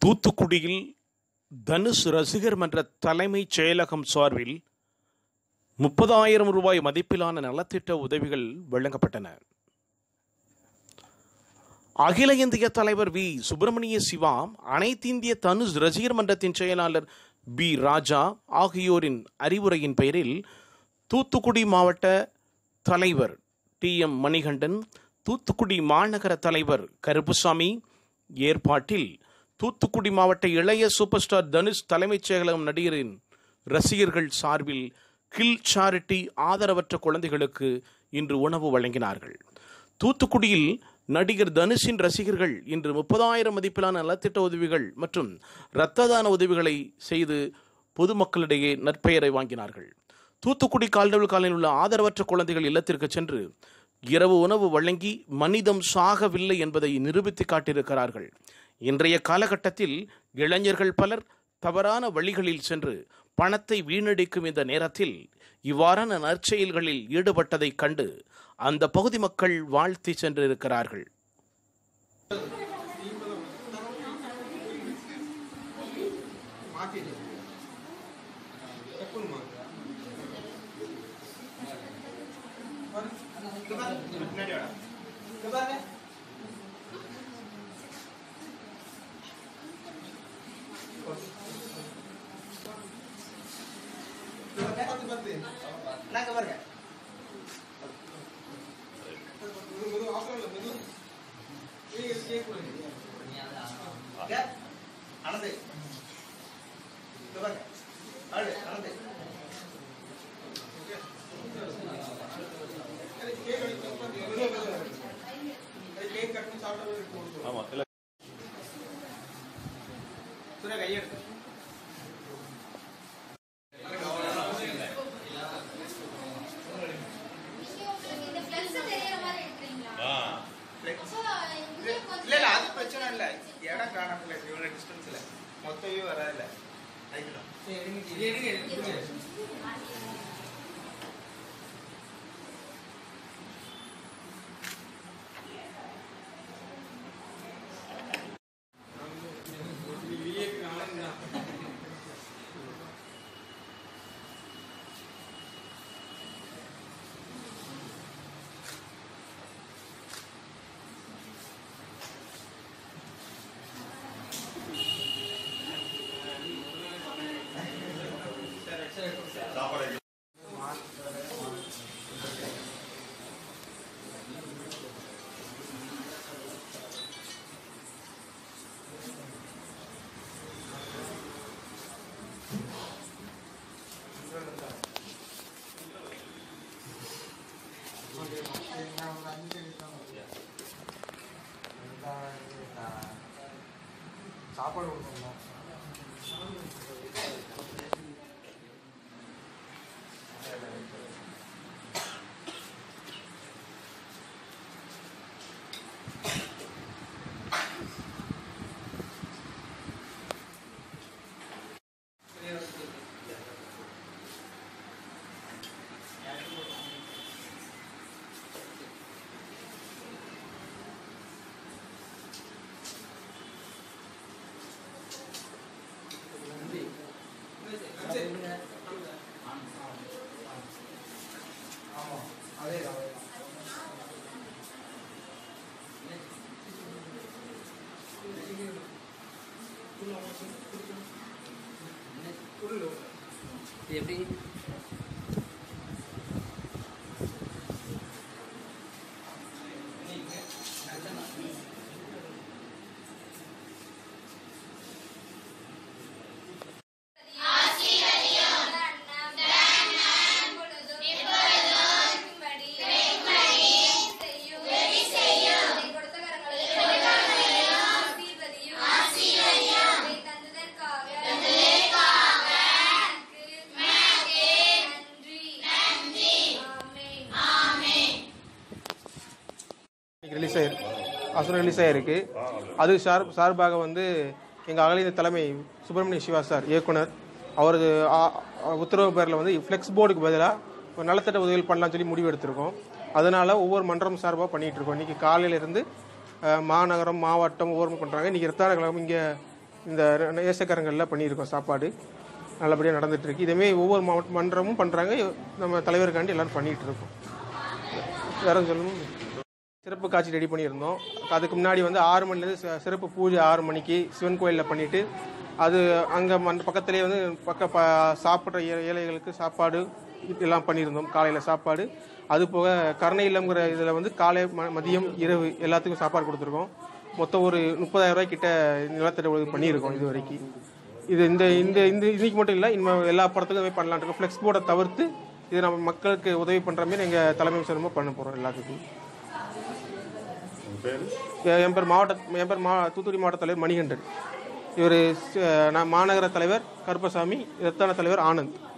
தூத்துக்குடியில் தனுஷ் ரசிகர் மன்ற தலைமைச் செயலகம் சார்பில் முப்பதாயிரம் ரூபாய் மதிப்பிலான நலத்திட்ட உதவிகள் வழங்கப்பட்டன அகில இந்திய தலைவர் வி சுப்பிரமணிய சிவா அனைத்திந்திய தனுஷ் ரசிகர் மன்றத்தின் செயலாளர் பி ராஜா ஆகியோரின் அறிவுரையின் பெயரில் தூத்துக்குடி மாவட்ட தலைவர் டி எம் மணிகண்டன் தூத்துக்குடி மாநகர தலைவர் கருப்புசாமி ஏற்பாட்டில் தூத்துக்குடி மாவட்ட இளைய சூப்பர் ஸ்டார் தனுஷ் தலைமைச் செயலகம் நடிகரின் ரசிகர்கள் சார்பில் கில் சாரிட்டி ஆதரவற்ற குழந்தைகளுக்கு இன்று உணவு வழங்கினார்கள் தூத்துக்குடியில் நடிகர் தனுஷின் ரசிகர்கள் இன்று முப்பதாயிரம் மதிப்பிலான நலத்திட்ட உதவிகள் மற்றும் இரத்த தான உதவிகளை செய்து பொதுமக்களிடையே நற்பெயரை வாங்கினார்கள் தூத்துக்குடி கால்டவுள் காலையில் உள்ள ஆதரவற்ற குழந்தைகள் இல்லத்திற்கு சென்று இரவு உணவு வழங்கி மனிதம் சாகவில்லை என்பதை நிரூபித்து காட்டியிருக்கிறார்கள் இன்றைய காலகட்டத்தில் இளைஞர்கள் பலர் தவறான வழிகளில் சென்று பணத்தை வீணடிக்கும் இந்த நேரத்தில் இவ்வாறான நற்செயல்களில் ஈடுபட்டதைக் கண்டு அந்த பகுதி மக்கள் வாழ்த்தி சென்றிருக்கிறார்கள் நாங்க பாருங்க இங்க, அனந்து இங்க பாருங்க ஆளு, அனந்து சுரே கையெடுத்து இந்த flex தெரியற மாதிரி எடுக்கிறீங்களா? அப்போ இங்கே இல்ல கொஞ்சம் இல்ல அது பிரச்சனை இல்ல இடம் காணப்படல இவ்வளவு டிஸ்டன்ஸ்ல மொத்தமே வராதுல்ல ஆயிக்கலாம் சாப்பாடு கொடுக்கணும் ஆமாம் அதே தான் அதே தான் எப்படி இன்னைக்கு ரிலீஸ் ஆயிருக்கு அசுரம் ரிலீஸ் ஆயிருக்கு அது சார் சார்பாக வந்து எங்கள் அகலிந்த தலைமை சுப்பிரமணிய சிவா சார் இயக்குனர் அவரது ஆ- ஆ- உத்தரவு பேரில் வந்து ஃப்ளெக்ஸ் போர்டுக்கு பதிலாக ஒரு நலத்திட்ட உதவிகள் பண்ணலாம்னு சொல்லி முடிவு எடுத்திருக்கோம் அதனால் ஒவ்வொரு மன்றம் சார்பாக பண்ணிகிட்டு இருக்கோம் இன்றைக்கி காலையிலேருந்து மாநகரம் மாவட்டம் ஒவ்வொரு பண்ணுறாங்க இன்றைக்கி இரத்தார கழகம் இங்கே இந்த நேசக்கரங்களில் பண்ணியிருக்கோம் சாப்பாடு நல்லபடியாக நடந்துட்டு இருக்கு இதேமாரி ஒவ்வொரு மாவட்ட மன்றமும் பண்ணுறாங்க நம்ம தலைவருக்காண்டி எல்லாரும் பண்ணிகிட்டு இருக்கோம் வேற எதுவும் சொல்லணும் சிறப்பு காட்சி ரெடி பண்ணியிருந்தோம் அதுக்கு முன்னாடி வந்து ஆறு மணிலேருந்து சி- சிறப்பு பூஜை ஆறு மணிக்கு சிவன் கோயிலில் பண்ணிட்டு அது அங்கே மண் பக்கத்துலேயே வந்து பக்க ப சாப்பிட்ற ஏ- ஏழைகளுக்கு சாப்பாடு இதெல்லாம் பண்ணியிருந்தோம் காலையில் சாப்பாடு அது போக கருணை இல்லம்ங்கிற இதில் வந்து காலை ம- மதியம் இரவு எல்லாத்துக்கும் சாப்பாடு கொடுத்துருக்கோம் மொத்தம் ஒரு முப்பதாயிரம் ரூபாய் கிட்ட நிலத்தடி உதவி பண்ணியிருக்கோம் இது வரைக்கும் இது இந்த இந்த இந்த இன்னைக்கு மட்டும் இல்லை இனிமேல் எல்லா படத்துக்கும் இதுமாதிரி பண்ணலான்னு இருக்கோம் ஃப்ளெக்ஸ் போர்டை தவிர்த்து இது நம்ம மக்களுக்கு உதவி பண்ணுற மாதிரி எங்கள் தலைமை சிறமாக பண்ண போகிறோம் எல்லாத்துக்கும் எ- என் பேர் மாவட்ட என் பேர் மா தூத்துக்குடி மாவட்ட தலைவர் மணிகண்டன் இவர் நான் மாநகர தலைவர் கருப்பசாமி ரத்தான தலைவர் ஆனந்த்